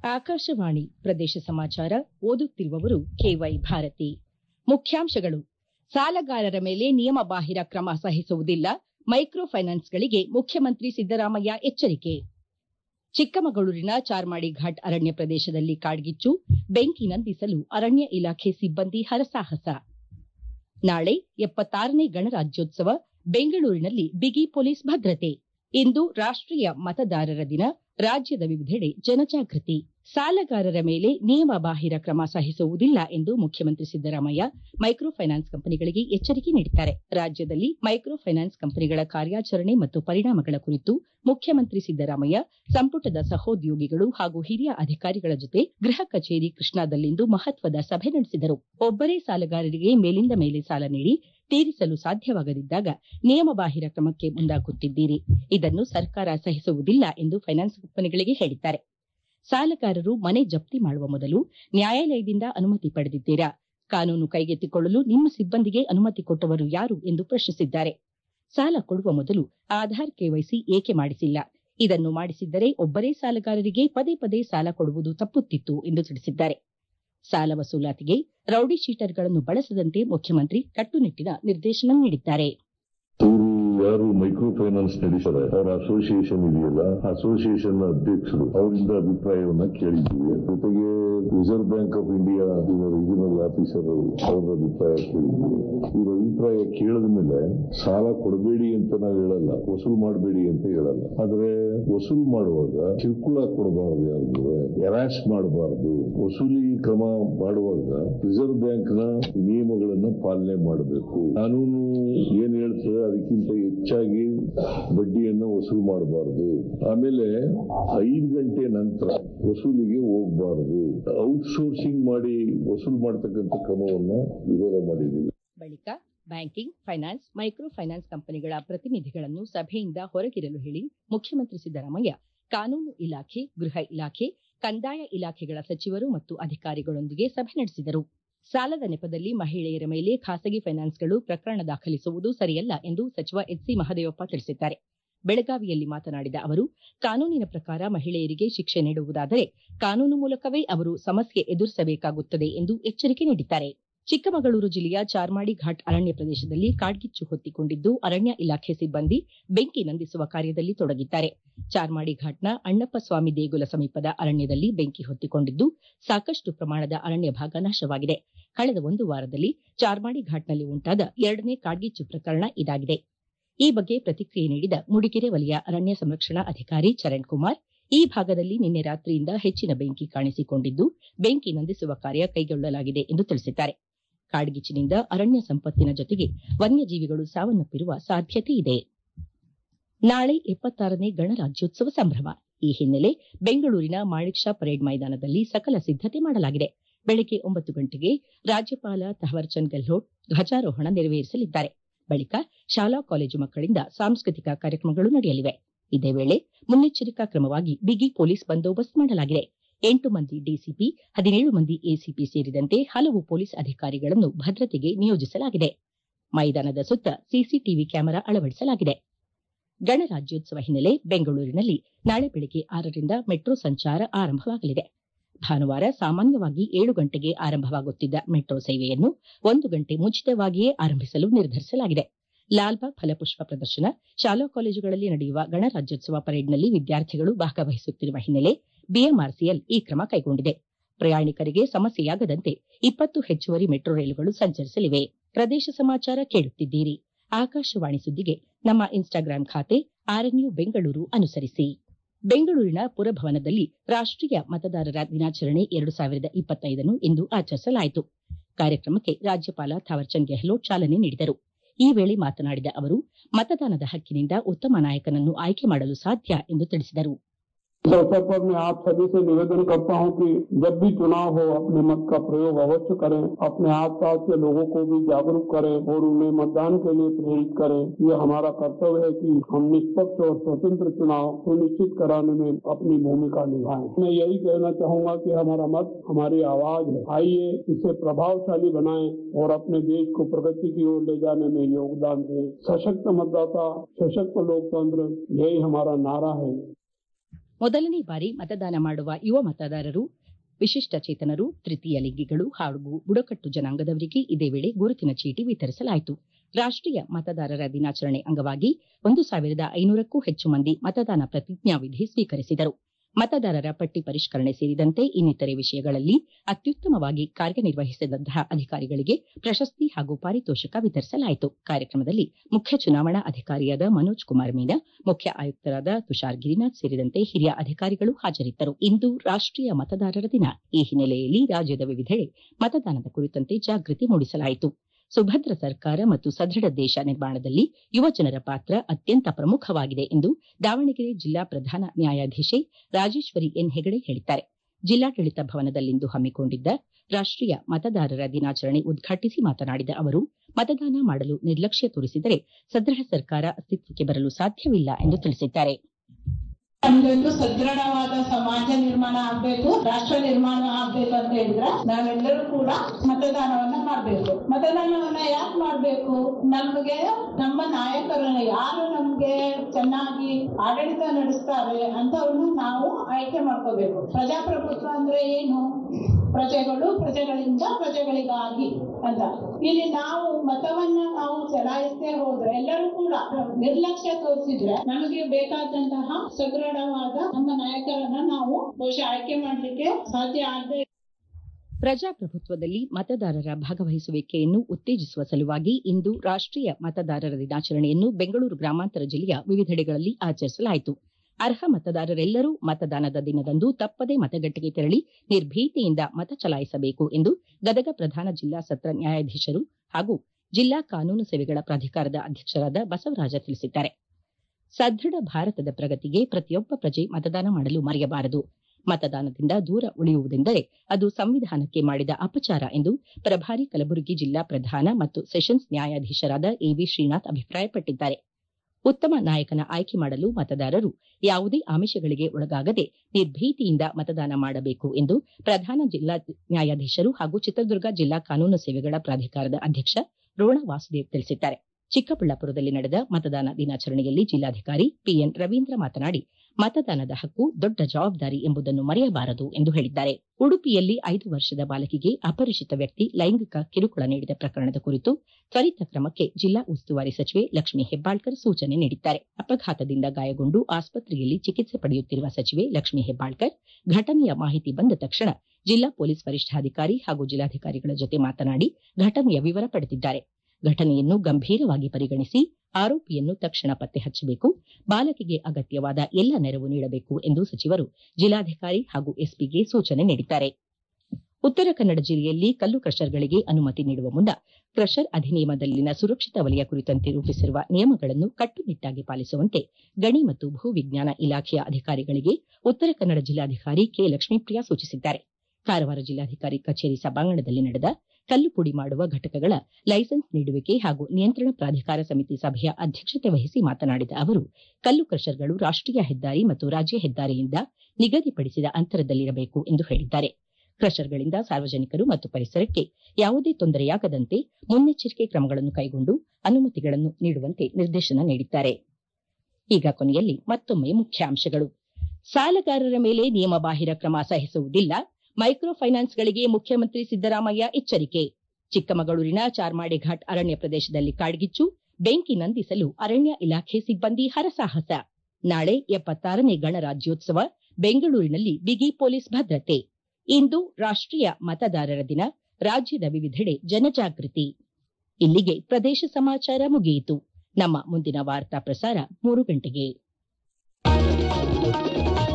ಆಕಾಶವಾಣಿ ಪ್ರದೇಶ ಸಮಾಚಾರ ಓದುತ್ತಿರುವವರು ಕೆವೈ ಭಾರತಿ ಮುಖ್ಯಾಂಶಗಳು ಸಾಲಗಾರರ ಮೇಲೆ ನಿಯಮಬಾಹಿರ ಕ್ರಮ ಸಹಿಸುವುದಿಲ್ಲ ಮೈಕ್ರೋ ಫೈನಾನ್ಸ್ಗಳಿಗೆ ಮುಖ್ಯಮಂತ್ರಿ ಸಿದ್ದರಾಮಯ್ಯ ಎಚ್ಚರಿಕೆ ಚಿಕ್ಕಮಗಳೂರಿನ ಚಾರ್ಮಾಡಿ ಘಾಟ್ ಅರಣ್ಯ ಪ್ರದೇಶದಲ್ಲಿ ಕಾಡ್ಗಿಚ್ಚು ಬೆಂಕಿ ನಂದಿಸಲು ಅರಣ್ಯ ಇಲಾಖೆ ಸಿಬ್ಬಂದಿ ಹರಸಾಹಸ ನಾಳೆ ಎಪ್ಪತ್ತಾರನೇ ಗಣರಾಜ್ಯೋತ್ಸವ ಬೆಂಗಳೂರಿನಲ್ಲಿ ಬಿಗಿ ಪೊಲೀಸ್ ಭದ್ರತೆ ಇಂದು ರಾಷ್ಟೀಯ ಮತದಾರರ ದಿನ ರಾಜ್ಯದ ವಿವಿಧೆಡೆ ಜನಜಾಗೃತಿ ಸಾಲಗಾರರ ಮೇಲೆ ನಿಯಮಬಾಹಿರ ಕ್ರಮ ಸಹಿಸುವುದಿಲ್ಲ ಎಂದು ಮುಖ್ಯಮಂತ್ರಿ ಸಿದ್ದರಾಮಯ್ಯ ಮೈಕ್ರೋ ಫೈನಾನ್ಸ್ ಕಂಪನಿಗಳಿಗೆ ಎಚ್ಚರಿಕೆ ನೀಡಿದ್ದಾರೆ ರಾಜ್ಯದಲ್ಲಿ ಮೈಕ್ರೋ ಫೈನಾನ್ಸ್ ಕಂಪನಿಗಳ ಕಾರ್ಯಾಚರಣೆ ಮತ್ತು ಪರಿಣಾಮಗಳ ಕುರಿತು ಮುಖ್ಯಮಂತ್ರಿ ಸಿದ್ದರಾಮಯ್ಯ ಸಂಪುಟದ ಸಹೋದ್ಯೋಗಿಗಳು ಹಾಗೂ ಹಿರಿಯ ಅಧಿಕಾರಿಗಳ ಜೊತೆ ಗೃಹ ಕಚೇರಿ ಕೃಷ್ಣಾದಲ್ಲಿಂದು ಮಹತ್ವದ ಸಭೆ ನಡೆಸಿದರು ಒಬ್ಬರೇ ಸಾಲಗಾರರಿಗೆ ಮೇಲಿಂದ ಮೇಲೆ ಸಾಲ ನೀಡಿ ತೀರಿಸಲು ಸಾಧ್ಯವಾಗದಿದ್ದಾಗ ನಿಯಮಬಾಹಿರ ಕ್ರಮಕ್ಕೆ ಮುಂದಾಗುತ್ತಿದ್ದೀರಿ ಇದನ್ನು ಸರ್ಕಾರ ಸಹಿಸುವುದಿಲ್ಲ ಎಂದು ಫೈನಾನ್ಸ್ ಕಂಪನಿಗಳಿಗೆ ಹೇಳಿದ್ದಾರೆ ಸಾಲಗಾರರು ಮನೆ ಜಪ್ತಿ ಮಾಡುವ ಮೊದಲು ನ್ಯಾಯಾಲಯದಿಂದ ಅನುಮತಿ ಪಡೆದಿದ್ದೀರಾ ಕಾನೂನು ಕೈಗೆತ್ತಿಕೊಳ್ಳಲು ನಿಮ್ಮ ಸಿಬ್ಬಂದಿಗೆ ಅನುಮತಿ ಕೊಟ್ಟವರು ಯಾರು ಎಂದು ಪ್ರಶ್ನಿಸಿದ್ದಾರೆ ಸಾಲ ಕೊಡುವ ಮೊದಲು ಆಧಾರ್ ಕೆವೈಸಿ ಏಕೆ ಮಾಡಿಸಿಲ್ಲ ಇದನ್ನು ಮಾಡಿಸಿದ್ದರೆ ಒಬ್ಬರೇ ಸಾಲಗಾರರಿಗೆ ಪದೇ ಪದೇ ಸಾಲ ಕೊಡುವುದು ತಪ್ಪುತ್ತಿತ್ತು ಎಂದು ತಿಳಿಸಿದ್ದಾರೆ ಸಾಲ ವಸೂಲಾತಿಗೆ ರೌಡಿ ಶೀಟರ್ಗಳನ್ನು ಬಳಸದಂತೆ ಮುಖ್ಯಮಂತ್ರಿ ಕಟ್ಟುನಿಟ್ಟಿನ ನಿರ್ದೇಶನ ನೀಡಿದ್ದಾರೆ ಇವರು ಯಾರು ಮೈಕ್ರೋ ಫೈನಾನ್ಸ್ ನಡೆಸ್ತಾರೆ ಅವರ ಅಸೋಸಿಯೇಷನ್ ಇದೆಯಲ್ಲ ಅಸೋಸಿಯೇಷನ್ ಅಧ್ಯಕ್ಷರು ಅವರಿಂದ ಅಭಿಪ್ರಾಯವನ್ನ ಕೇಳಿದ್ವಿ ಜೊತೆಗೆ reserve bank of India regional officer ಅವರ ಅಭಿಪ್ರಾಯ ಕೇಳಿದ್ವಿ ಇವ್ರ ಅಭಿಪ್ರಾಯ ಕೇಳಿದ ಮೇಲೆ ಸಾಲ ಕೊಡಬೇಡಿ ಅಂತ ನಾವು ಹೇಳಲ್ಲ ವಸೂಲ್ ಮಾಡಬೇಡಿ ಅಂತ ಹೇಳಲ್ಲ ಆದ್ರೆ ವಸೂಲ್ ಮಾಡುವಾಗ ಕಿರುಕುಳ ಕೊಡಬಾರದು ಯಾರಿಗೂ ಎರಾಸ್ ಮಾಡಬಾರದು ವಸೂಲಿ ಕ್ರಮ ಮಾಡುವಾಗ ರಿಸರ್ವ್ ಬ್ಯಾಂಕ್ ನ ನಿಯಮಗಳನ್ನ ಪಾಲನೆ ಮಾಡಬೇಕು ಕಾನೂನು ಏನ್ ಹೇಳ್ತದೆ ಅದಕ್ಕಿಂತ ಹೆಚ್ಚಾಗಿ ಬಡ್ಡಿಯನ್ನ ವಸೂಲು ಮಾಡಬಾರದು ಆಮೇಲೆ ಐದು ಗಂಟೆ ನಂತರ ವಸೂಲಿಗೆ ಹೋಗಬಾರದು ಔಟ್ಸೋರ್ಸಿಂಗ್ ಮಾಡಿ ವಸೂಲು ಮಾಡತಕ್ಕಂಥ ಕ್ರಮವನ್ನ ವಿರೋಧ ಮಾಡಿದ್ದೀವಿ ಬಳಿಕ ಬ್ಯಾಂಕಿಂಗ್ ಫೈನಾನ್ಸ್ ಮೈಕ್ರೋ ಫೈನಾನ್ಸ್ ಕಂಪನಿಗಳ ಪ್ರತಿನಿಧಿಗಳನ್ನು ಸಭೆಯಿಂದ ಹೊರಗಿರಲು ಹೇಳಿ ಮುಖ್ಯಮಂತ್ರಿ ಸಿದ್ದರಾಮಯ್ಯ ಕಾನೂನು ಇಲಾಖೆ ಗೃಹ ಇಲಾಖೆ ಕಂದಾಯ ಇಲಾಖೆಗಳ ಸಚಿವರು ಮತ್ತು ಅಧಿಕಾರಿಗಳೊಂದಿಗೆ ಸಭೆ ನಡೆಸಿದರು ಸಾಲದ ನೆಪದಲ್ಲಿ ಮಹಿಳೆಯರ ಮೇಲೆ ಖಾಸಗಿ ಫೈನಾನ್ಸ್ಗಳು ಪ್ರಕರಣ ದಾಖಲಿಸುವುದು ಸರಿಯಲ್ಲ ಎಂದು ಸಚಿವ ಎಚ್ಸಿ ಮಹದೇವಪ್ಪ ತಿಳಿಸಿದ್ದಾರೆ ಬೆಳಗಾವಿಯಲ್ಲಿ ಮಾತನಾಡಿದ ಅವರು ಕಾನೂನಿನ ಪ್ರಕಾರ ಮಹಿಳೆಯರಿಗೆ ಶಿಕ್ಷೆ ನೀಡುವುದಾದರೆ ಕಾನೂನು ಮೂಲಕವೇ ಅವರು ಸಮಸ್ಯೆ ಎದುರಿಸಬೇಕಾಗುತ್ತದೆ ಎಂದು ಎಚ್ಚರಿಕೆ ನೀಡಿದ್ದಾರೆ ಚಿಕ್ಕಮಗಳೂರು ಜಿಲ್ಲೆಯ ಚಾರ್ಮಾಡಿ ಘಾಟ್ ಅರಣ್ಯ ಪ್ರದೇಶದಲ್ಲಿ ಕಾಡ್ಗಿಚ್ಚು ಹೊತ್ತಿಕೊಂಡಿದ್ದು ಅರಣ್ಯ ಇಲಾಖೆ ಸಿಬ್ಬಂದಿ ಬೆಂಕಿ ನಂದಿಸುವ ಕಾರ್ಯದಲ್ಲಿ ತೊಡಗಿದ್ದಾರೆ ಚಾರ್ಮಾಡಿ ಘಾಟ್ನ ಅಣ್ಣಪ್ಪ ಸ್ವಾಮಿ ದೇಗುಲ ಸಮೀಪದ ಅರಣ್ಯದಲ್ಲಿ ಬೆಂಕಿ ಹೊತ್ತಿಕೊಂಡಿದ್ದು ಸಾಕಷ್ಟು ಪ್ರಮಾಣದ ಅರಣ್ಯ ಭಾಗ ನಾಶವಾಗಿದೆ ಕಳೆದ ಒಂದು ವಾರದಲ್ಲಿ ಚಾರ್ಮಾಡಿ ಘಾಟ್ನಲ್ಲಿ ಉಂಟಾದ ಎರಡನೇ ಕಾಡ್ಗಿಚ್ಚು ಪ್ರಕರಣ ಇದಾಗಿದೆ ಈ ಬಗ್ಗೆ ಪ್ರತಿಕ್ರಿಯೆ ನೀಡಿದ ಮೂಡಿಗೆರೆ ವಲಯ ಅರಣ್ಯ ಸಂರಕ್ಷಣಾ ಅಧಿಕಾರಿ ಚರಣ್ ಕುಮಾರ್ ಈ ಭಾಗದಲ್ಲಿ ನಿನ್ನೆ ರಾತ್ರಿಯಿಂದ ಹೆಚ್ಚಿನ ಬೆಂಕಿ ಕಾಣಿಸಿಕೊಂಡಿದ್ದು ಬೆಂಕಿ ನಂದಿಸುವ ಕಾರ್ಯ ಕೈಗೊಳ್ಳಲಾಗಿದೆ ಎಂದು ತಿಳಿಸಿದ್ದಾರೆ ಕಾಡ್ಗಿಚ್ಚಿನಿಂದ ಅರಣ್ಯ ಸಂಪತ್ತಿನ ಜೊತೆಗೆ ವನ್ಯಜೀವಿಗಳು ಸಾವನ್ನಪ್ಪಿರುವ ಸಾಧ್ಯತೆ ಇದೆ ನಾಳೆ ಎಪ್ಪತ್ತಾರನೇ ಗಣರಾಜ್ಯೋತ್ಸವ ಸಂಭ್ರಮ ಈ ಹಿನ್ನೆಲೆ ಬೆಂಗಳೂರಿನ ಮಾಣಿಕ್ ಷಾ ಪರೇಡ್ ಮೈದಾನದಲ್ಲಿ ಸಕಲ ಸಿದ್ದತೆ ಮಾಡಲಾಗಿದೆ ಬೆಳಗ್ಗೆ ಒಂಬತ್ತು ಗಂಟೆಗೆ ರಾಜ್ಯಪಾಲ ಥವರ್ಚಂದ್ ಗೆಹ್ಲೋಟ್ ಧ್ವಜಾರೋಹಣ ನೆರವೇರಿಸಲಿದ್ದಾರೆ ಬಳಿಕ ಶಾಲಾ ಕಾಲೇಜು ಮಕ್ಕಳಿಂದ ಸಾಂಸ್ಕೃತಿಕ ಕಾರ್ಯಕ್ರಮಗಳು ನಡೆಯಲಿವೆ ಇದೇ ವೇಳೆ ಮುನ್ನೆಚ್ಚರಿಕಾ ಕ್ರಮವಾಗಿ ಬಿಗಿ ಪೊಲೀಸ್ ಬಂದೋಬಸ್ತ್ ಮಾಡಲಾಗಿದೆ ಎಂಟು ಮಂದಿ ಡಿಸಿಪಿ ಹದಿನೇಳು ಮಂದಿ ಎಸಿಪಿ ಸೇರಿದಂತೆ ಹಲವು ಪೊಲೀಸ್ ಅಧಿಕಾರಿಗಳನ್ನು ಭದ್ರತೆಗೆ ನಿಯೋಜಿಸಲಾಗಿದೆ ಮೈದಾನದ ಸುತ್ತ ಸಿಸಿಟಿವಿ ಕ್ಯಾಮೆರಾ ಅಳವಡಿಸಲಾಗಿದೆ ಗಣರಾಜ್ಯೋತ್ಸವ ಹಿನ್ನೆಲೆ ಬೆಂಗಳೂರಿನಲ್ಲಿ ನಾಳೆ ಬೆಳಗ್ಗೆ ಆರರಿಂದ ಮೆಟ್ರೋ ಸಂಚಾರ ಆರಂಭವಾಗಲಿದೆ ಭಾನುವಾರ ಸಾಮಾನ್ಯವಾಗಿ ಏಳು ಗಂಟೆಗೆ ಆರಂಭವಾಗುತ್ತಿದ್ದ ಮೆಟ್ರೋ ಸೇವೆಯನ್ನು ಒಂದು ಗಂಟೆ ಮುಂಚಿತವಾಗಿಯೇ ಆರಂಭಿಸಲು ನಿರ್ಧರಿಸಲಾಗಿದೆ ಲಾಲ್ಬಾಗ್ ಫಲಪುಷ್ಪ ಪ್ರದರ್ಶನ ಶಾಲಾ ಕಾಲೇಜುಗಳಲ್ಲಿ ನಡೆಯುವ ಗಣರಾಜ್ಯೋತ್ಸವ ಪರೇಡ್ನಲ್ಲಿ ವಿದ್ಯಾರ್ಥಿಗಳು ಭಾಗವಹಿಸುತ್ತಿರುವ ಹಿನ್ನೆಲೆ ಬಿಎಂಆರ್ಸಿಎಲ್ ಈ ಕ್ರಮ ಕೈಗೊಂಡಿದೆ ಪ್ರಯಾಣಿಕರಿಗೆ ಸಮಸ್ಯೆಯಾಗದಂತೆ ಇಪ್ಪತ್ತು ಹೆಚ್ಚುವರಿ ಮೆಟ್ರೋ ರೈಲುಗಳು ಸಂಚರಿಸಲಿವೆ ಪ್ರದೇಶ ಸಮಾಚಾರ ಕೇಳುತ್ತಿದ್ದೀರಿ ಆಕಾಶವಾಣಿ ಸುದ್ದಿಗೆ ನಮ್ಮ ಇನ್ಸ್ಟಾಗ್ರಾಂ ಖಾತೆ ಆರ್ಎನ್ಯು ಬೆಂಗಳೂರು ಅನುಸರಿಸಿ ಬೆಂಗಳೂರಿನ ಪುರಭವನದಲ್ಲಿ ರಾಷ್ಟೀಯ ಮತದಾರರ ದಿನಾಚರಣೆ ಎರಡು ಸಾವಿರದ ಇಪ್ಪತ್ತೈದನ್ನು ಇಂದು ಆಚರಿಸಲಾಯಿತು ಕಾರ್ಯಕ್ರಮಕ್ಕೆ ರಾಜ್ಯಪಾಲ ಥಾವರ್ಚಂದ್ ಗೆಹ್ಲೋಟ್ ಚಾಲನೆ ನೀಡಿದರು ಈ ವೇಳೆ ಮಾತನಾಡಿದ ಅವರು ಮತದಾನದ ಹಕ್ಕಿನಿಂದ ಉತ್ತಮ ನಾಯಕನನ್ನು ಆಯ್ಕೆ ಮಾಡಲು ಸಾಧ್ಯ ಎಂದು ತಿಳಿಸಿದರು इस अवसर पर मैं आप सभी से निवेदन करता हूं कि जब भी चुनाव हो अपने मत का प्रयोग अवश्य करें अपने आसपास के लोगों को भी जागरूक करें और उन्हें मतदान के लिए प्रेरित करें ये हमारा कर्तव्य है कि हम निष्पक्ष और स्वतंत्र चुनाव सुनिश्चित कराने में अपनी भूमिका निभाएं मैं यही कहना चाहूंगा कि हमारा मत हमारी आवाज है आइए इसे प्रभावशाली बनाएं और अपने देश को प्रगति की ओर ले जाने में योगदान दें सशक्त मतदाता सशक्त लोकतंत्र यही हमारा नारा है ಮೊದಲನೇ ಬಾರಿ ಮತದಾನ ಮಾಡುವ ಯುವ ಮತದಾರರು ವಿಶಿಷ್ಟ ಚೇತನರು ತೃತೀಯ ಲಿಂಗಿಗಳು ಹಾಗೂ ಬುಡಕಟ್ಟು ಜನಾಂಗದವರಿಗೆ ಇದೇ ವೇಳೆ ಗುರುತಿನ ಚೀಟಿ ವಿತರಿಸಲಾಯಿತು ರಾಷ್ಟೀಯ ಮತದಾರರ ದಿನಾಚರಣೆ ಅಂಗವಾಗಿ ಒಂದು ಸಾವಿರದ ಐನೂರಕ್ಕೂ ಹೆಚ್ಚು ಮಂದಿ ಮತದಾನ ಪ್ರತಿಜ್ಞಾವಿಧಿ ಸ್ವೀಕರಿಸಿದರು ಮತದಾರರ ಪಟ್ಟಿ ಪರಿಷ್ಕರಣೆ ಸೇರಿದಂತೆ ಇನ್ನಿತರೆ ವಿಷಯಗಳಲ್ಲಿ ಅತ್ಯುತ್ತಮವಾಗಿ ಕಾರ್ಯನಿರ್ವಹಿಸಿದಂತಹ ಅಧಿಕಾರಿಗಳಿಗೆ ಪ್ರಶಸ್ತಿ ಹಾಗೂ ಪಾರಿತೋಷಕ ವಿತರಿಸಲಾಯಿತು ಕಾರ್ಯಕ್ರಮದಲ್ಲಿ ಮುಖ್ಯ ಚುನಾವಣಾ ಅಧಿಕಾರಿಯಾದ ಮನೋಜ್ ಕುಮಾರ್ ಮೀನಾ ಮುಖ್ಯ ಆಯುಕ್ತರಾದ ತುಷಾರ್ ಗಿರಿನಾಥ್ ಸೇರಿದಂತೆ ಹಿರಿಯ ಅಧಿಕಾರಿಗಳು ಹಾಜರಿದ್ದರು ಇಂದು ರಾಷ್ಟೀಯ ಮತದಾರರ ದಿನ ಈ ಹಿನ್ನೆಲೆಯಲ್ಲಿ ರಾಜ್ಯದ ವಿವಿಧೆಡೆ ಮತದಾನದ ಕುರಿತಂತೆ ಜಾಗೃತಿ ಮೂಡಿಸಲಾಯಿತು ಸುಭದ್ರ ಸರ್ಕಾರ ಮತ್ತು ಸದೃಢ ದೇಶ ನಿರ್ಮಾಣದಲ್ಲಿ ಯುವಜನರ ಪಾತ್ರ ಅತ್ಯಂತ ಪ್ರಮುಖವಾಗಿದೆ ಎಂದು ದಾವಣಗೆರೆ ಜಿಲ್ಲಾ ಪ್ರಧಾನ ನ್ಯಾಯಾಧೀಶೆ ರಾಜೇಶ್ವರಿ ಎನ್ ಹೆಗಡೆ ಹೇಳಿದ್ದಾರೆ ಜಿಲ್ಲಾಡಳಿತ ಭವನದಲ್ಲಿಂದು ಹಮ್ಮಿಕೊಂಡಿದ್ದ ರಾಷ್ಟೀಯ ಮತದಾರರ ದಿನಾಚರಣೆ ಉದ್ಘಾಟಿಸಿ ಮಾತನಾಡಿದ ಅವರು ಮತದಾನ ಮಾಡಲು ನಿರ್ಲಕ್ಷ್ಯ ತೋರಿಸಿದರೆ ಸದೃಢ ಸರ್ಕಾರ ಅಸ್ತಿತ್ವಕ್ಕೆ ಬರಲು ಸಾಧ್ಯವಿಲ್ಲ ಎಂದು ತಿಳಿಸಿದ್ದಾರೆ ನಮ್ಗೊಂದು ಸದೃಢವಾದ ಸಮಾಜ ನಿರ್ಮಾಣ ಆಗ್ಬೇಕು ರಾಷ್ಟ್ರ ನಿರ್ಮಾಣ ಆಗ್ಬೇಕು ಅಂತ ಹೇಳಿದ್ರೆ ನಾವೆಲ್ಲರೂ ಕೂಡ ಮತದಾನವನ್ನ ಮಾಡ್ಬೇಕು ಮತದಾನವನ್ನ ಯಾಕೆ ಮಾಡ್ಬೇಕು ನಮ್ಗೆ ನಮ್ಮ ನಾಯಕರನ್ನ ಯಾರು ನಮ್ಗೆ ಚೆನ್ನಾಗಿ ಆಡಳಿತ ನಡೆಸ್ತಾರೆ ಅಂತವ್ರನ್ನ ನಾವು ಆಯ್ಕೆ ಮಾಡ್ಕೋಬೇಕು ಪ್ರಜಾಪ್ರಭುತ್ವ ಅಂದ್ರೆ ಏನು ಪ್ರಜೆಗಳು ಪ್ರಜೆಗಳಿಂದ ಪ್ರಜೆಗಳಿಗಾಗಿ ಅಂತ ಇಲ್ಲಿ ನಾವು ಮತವನ್ನ ನಾವು ಚಲಾಯಿಸದೆ ಹೋದ್ರೆ ಎಲ್ಲರೂ ಕೂಡ ನಿರ್ಲಕ್ಷ್ಯ ತೋರಿಸಿದ್ರೆ ನಮಗೆ ಬೇಕಾದಂತಹ ಸದೃಢವಾದ ನಮ್ಮ ನಾಯಕರನ್ನ ನಾವು ಬಹುಶಃ ಆಯ್ಕೆ ಮಾಡ್ಲಿಕ್ಕೆ ಸಾಧ್ಯ ಆಗದೆ ಪ್ರಜಾಪ್ರಭುತ್ವದಲ್ಲಿ ಮತದಾರರ ಭಾಗವಹಿಸುವಿಕೆಯನ್ನು ಉತ್ತೇಜಿಸುವ ಸಲುವಾಗಿ ಇಂದು ರಾಷ್ಟೀಯ ಮತದಾರರ ದಿನಾಚರಣೆಯನ್ನು ಬೆಂಗಳೂರು ಗ್ರಾಮಾಂತರ ಜಿಲ್ಲೆಯ ವಿವಿಧೆಡೆಗಳಲ್ಲಿ ಆಚರಿಸಲಾಯಿತು ಅರ್ಹ ಮತದಾರರೆಲ್ಲರೂ ಮತದಾನದ ದಿನದಂದು ತಪ್ಪದೆ ಮತಗಟ್ಟೆಗೆ ತೆರಳಿ ನಿರ್ಭೀತಿಯಿಂದ ಮತ ಚಲಾಯಿಸಬೇಕು ಎಂದು ಗದಗ ಪ್ರಧಾನ ಜಿಲ್ಲಾ ಸತ್ರ ನ್ಯಾಯಾಧೀಶರು ಹಾಗೂ ಜಿಲ್ಲಾ ಕಾನೂನು ಸೇವೆಗಳ ಪ್ರಾಧಿಕಾರದ ಅಧ್ಯಕ್ಷರಾದ ಬಸವರಾಜ ತಿಳಿಸಿದ್ದಾರೆ ಸದೃಢ ಭಾರತದ ಪ್ರಗತಿಗೆ ಪ್ರತಿಯೊಬ್ಬ ಪ್ರಜೆ ಮತದಾನ ಮಾಡಲು ಮರೆಯಬಾರದು ಮತದಾನದಿಂದ ದೂರ ಉಳಿಯುವುದೆಂದರೆ ಅದು ಸಂವಿಧಾನಕ್ಕೆ ಮಾಡಿದ ಅಪಚಾರ ಎಂದು ಪ್ರಭಾರಿ ಕಲಬುರಗಿ ಜಿಲ್ಲಾ ಪ್ರಧಾನ ಮತ್ತು ಸೆಷನ್ಸ್ ನ್ಯಾಯಾಧೀಶರಾದ ಎವಿ ಶ್ರೀನಾಥ್ ಅಭಿಪ್ರಾಯಪಟ್ಟಿದ್ದಾರೆ ಉತ್ತಮ ನಾಯಕನ ಆಯ್ಕೆ ಮಾಡಲು ಮತದಾರರು ಯಾವುದೇ ಆಮಿಷಗಳಿಗೆ ಒಳಗಾಗದೆ ನಿರ್ಭೀತಿಯಿಂದ ಮತದಾನ ಮಾಡಬೇಕು ಎಂದು ಪ್ರಧಾನ ಜಿಲ್ಲಾ ನ್ಯಾಯಾಧೀಶರು ಹಾಗೂ ಚಿತ್ರದುರ್ಗ ಜಿಲ್ಲಾ ಕಾನೂನು ಸೇವೆಗಳ ಪ್ರಾಧಿಕಾರದ ಅಧ್ಯಕ್ಷ ರೋಣ ವಾಸುದೇವ್ ತಿಳಿಸಿದ್ದಾರೆ ಚಿಕ್ಕಬಳ್ಳಾಪುರದಲ್ಲಿ ನಡೆದ ಮತದಾನ ದಿನಾಚರಣೆಯಲ್ಲಿ ಜಿಲ್ಲಾಧಿಕಾರಿ ಪಿಎನ್ ರವೀಂದ್ರ ಮಾತನಾಡಿ ಮತದಾನದ ಹಕ್ಕು ದೊಡ್ಡ ಜವಾಬ್ದಾರಿ ಎಂಬುದನ್ನು ಮರೆಯಬಾರದು ಎಂದು ಹೇಳಿದ್ದಾರೆ ಉಡುಪಿಯಲ್ಲಿ ಐದು ವರ್ಷದ ಬಾಲಕಿಗೆ ಅಪರಿಚಿತ ವ್ಯಕ್ತಿ ಲೈಂಗಿಕ ಕಿರುಕುಳ ನೀಡಿದ ಪ್ರಕರಣದ ಕುರಿತು ತ್ವರಿತ ಕ್ರಮಕ್ಕೆ ಜಿಲ್ಲಾ ಉಸ್ತುವಾರಿ ಸಚಿವೆ ಲಕ್ಷ್ಮೀ ಹೆಬ್ಬಾಳ್ಕರ್ ಸೂಚನೆ ನೀಡಿದ್ದಾರೆ ಅಪಘಾತದಿಂದ ಗಾಯಗೊಂಡು ಆಸ್ಪತ್ರೆಯಲ್ಲಿ ಚಿಕಿತ್ಸೆ ಪಡೆಯುತ್ತಿರುವ ಸಚಿವೆ ಲಕ್ಷ್ಮೀ ಹೆಬ್ಬಾಳ್ಕರ್ ಘಟನೆಯ ಮಾಹಿತಿ ಬಂದ ತಕ್ಷಣ ಜಿಲ್ಲಾ ಪೊಲೀಸ್ ವರಿಷ್ಠಾಧಿಕಾರಿ ಹಾಗೂ ಜಿಲ್ಲಾಧಿಕಾರಿಗಳ ಜೊತೆ ಮಾತನಾಡಿ ಘಟನೆಯ ವಿವರ ಪಡೆದಿದ್ದಾರೆ ಘಟನೆಯನ್ನು ಗಂಭೀರವಾಗಿ ಪರಿಗಣಿಸಿ ಆರೋಪಿಯನ್ನು ತಕ್ಷಣ ಪತ್ತೆ ಹಚ್ಚಬೇಕು ಬಾಲಕಿಗೆ ಅಗತ್ಯವಾದ ಎಲ್ಲ ನೆರವು ನೀಡಬೇಕು ಎಂದು ಸಚಿವರು ಜಿಲ್ಲಾಧಿಕಾರಿ ಹಾಗೂ ಎಸ್ಪಿಗೆ ಸೂಚನೆ ನೀಡಿದ್ದಾರೆ ಉತ್ತರ ಕನ್ನಡ ಜಿಲ್ಲೆಯಲ್ಲಿ ಕಲ್ಲು ಕ್ರಷರ್ಗಳಿಗೆ ಅನುಮತಿ ನೀಡುವ ಮುನ್ನ ಕ್ರಷರ್ ಅಧಿನಿಯಮದಲ್ಲಿನ ಸುರಕ್ಷಿತ ವಲಯ ಕುರಿತಂತೆ ರೂಪಿಸಿರುವ ನಿಯಮಗಳನ್ನು ಕಟ್ಟುನಿಟ್ಟಾಗಿ ಪಾಲಿಸುವಂತೆ ಗಣಿ ಮತ್ತು ಭೂ ವಿಜ್ಞಾನ ಇಲಾಖೆಯ ಅಧಿಕಾರಿಗಳಿಗೆ ಉತ್ತರ ಕನ್ನಡ ಜಿಲ್ಲಾಧಿಕಾರಿ ಕೆ ಲಕ್ಷ್ಮೀಪ್ರಿಯಾ ಸೂಚಿಸಿದ್ದಾರೆ ಕಾರವಾರ ಜಿಲ್ಲಾಧಿಕಾರಿ ಕಚೇರಿ ಸಭಾಂಗಣದಲ್ಲಿ ನಡೆದ ಕಲ್ಲು ಪುಡಿ ಮಾಡುವ ಘಟಕಗಳ ಲೈಸೆನ್ಸ್ ನೀಡುವಿಕೆ ಹಾಗೂ ನಿಯಂತ್ರಣ ಪ್ರಾಧಿಕಾರ ಸಮಿತಿ ಸಭೆಯ ಅಧ್ಯಕ್ಷತೆ ವಹಿಸಿ ಮಾತನಾಡಿದ ಅವರು ಕಲ್ಲು ಕ್ರಷರ್ಗಳು ರಾಷ್ಟೀಯ ಹೆದ್ದಾರಿ ಮತ್ತು ರಾಜ್ಯ ಹೆದ್ದಾರಿಯಿಂದ ನಿಗದಿಪಡಿಸಿದ ಅಂತರದಲ್ಲಿರಬೇಕು ಎಂದು ಹೇಳಿದ್ದಾರೆ ಕ್ರಷರ್ಗಳಿಂದ ಸಾರ್ವಜನಿಕರು ಮತ್ತು ಪರಿಸರಕ್ಕೆ ಯಾವುದೇ ತೊಂದರೆಯಾಗದಂತೆ ಮುನ್ನೆಚ್ಚರಿಕೆ ಕ್ರಮಗಳನ್ನು ಕೈಗೊಂಡು ಅನುಮತಿಗಳನ್ನು ನೀಡುವಂತೆ ನಿರ್ದೇಶನ ನೀಡಿದ್ದಾರೆ ಈಗ ಕೊನೆಯಲ್ಲಿ ಮತ್ತೊಮ್ಮೆ ಮುಖ್ಯಾಂಶಗಳು ಸಾಲಗಾರರ ಮೇಲೆ ನಿಯಮಬಾಹಿರ ಕ್ರಮ ಸಹಿಸುವುದಿಲ್ಲ ಮೈಕ್ರೋ ಫೈನಾನ್ಸ್ಗಳಿಗೆ ಮುಖ್ಯಮಂತ್ರಿ ಸಿದ್ದರಾಮಯ್ಯ ಎಚ್ಚರಿಕೆ ಚಿಕ್ಕಮಗಳೂರಿನ ಚಾರ್ಮಾಡಿ ಘಾಟ್ ಅರಣ್ಯ ಪ್ರದೇಶದಲ್ಲಿ ಕಾಡ್ಗಿಚ್ಚು ಬೆಂಕಿ ನಂದಿಸಲು ಅರಣ್ಯ ಇಲಾಖೆ ಸಿಬ್ಬಂದಿ ಹರಸಾಹಸ ನಾಳೆ ಎಪ್ಪತ್ತಾರನೇ ಗಣರಾಜ್ಯೋತ್ಸವ ಬೆಂಗಳೂರಿನಲ್ಲಿ ಬಿಗಿ ಪೊಲೀಸ್ ಭದ್ರತೆ ಇಂದು ರಾಷ್ಟೀಯ ಮತದಾರರ ದಿನ ರಾಜ್ಯದ ವಿವಿಧೆಡೆ ಜನಜಾಗೃತಿ ಇಲ್ಲಿಗೆ ಪ್ರದೇಶ ಸಮಾಚಾರ ಮುಗಿಯಿತು ನಮ್ಮ ಮುಂದಿನ ವಾರ್ತಾ ಪ್ರಸಾರ ಮೂರು ಗಂಟೆಗೆ